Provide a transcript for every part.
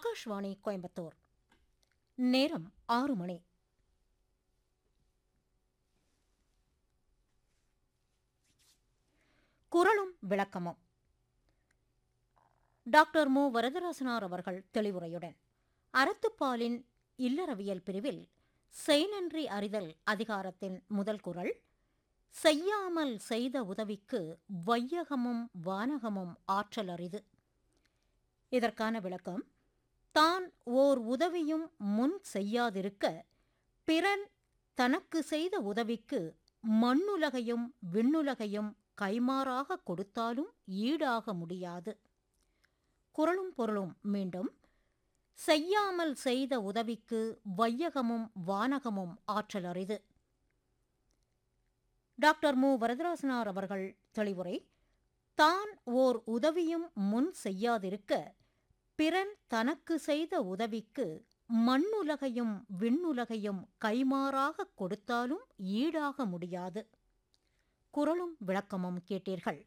ஆகாஷ்வாணி கோயம்புத்தூர் நேரம் ஆறு மணி குரலும் விளக்கமும் டாக்டர் மு வரதராசனார் அவர்கள் தெளிவுரையுடன் அறத்துப்பாலின் இல்லறவியல் பிரிவில் செய்நன்றி அறிதல் அதிகாரத்தின் முதல் குரல் செய்யாமல் செய்த உதவிக்கு வையகமும் வானகமும் ஆற்றல் அரிது இதற்கான விளக்கம் தான் ஓர் உதவியும் முன் செய்யாதிருக்க பிறன் தனக்கு செய்த உதவிக்கு மண்ணுலகையும் விண்ணுலகையும் கைமாறாக கொடுத்தாலும் ஈடாக முடியாது குரலும் பொருளும் மீண்டும் செய்யாமல் செய்த உதவிக்கு வையகமும் வானகமும் ஆற்றல் அரிது டாக்டர் மு வரதராசனார் அவர்கள் தெளிவுரை தான் ஓர் உதவியும் முன் செய்யாதிருக்க பிறன் தனக்கு செய்த உதவிக்கு மண்ணுலகையும் விண்ணுலகையும் கைமாறாக கொடுத்தாலும் ஈடாக முடியாது குரலும் விளக்கமும் கேட்டீர்கள்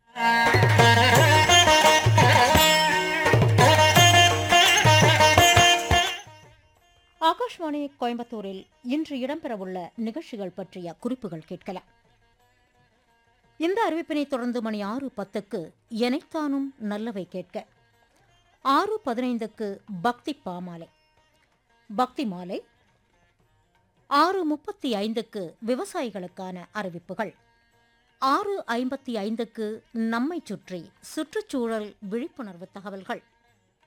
ஆகாஷ்வாணி கோயம்புத்தூரில் இன்று இடம்பெறவுள்ள நிகழ்ச்சிகள் பற்றிய குறிப்புகள் கேட்கலாம் இந்த அறிவிப்பினை தொடர்ந்து மணி ஆறு பத்துக்கு எனைத்தானும் நல்லவை கேட்க ஆறு பதினைந்துக்கு பக்தி பாமாலை பக்தி மாலை ஆறு முப்பத்தி ஐந்துக்கு விவசாயிகளுக்கான அறிவிப்புகள் ஆறு ஐம்பத்தி ஐந்துக்கு நம்மை சுற்றி சுற்றுச்சூழல் விழிப்புணர்வு தகவல்கள்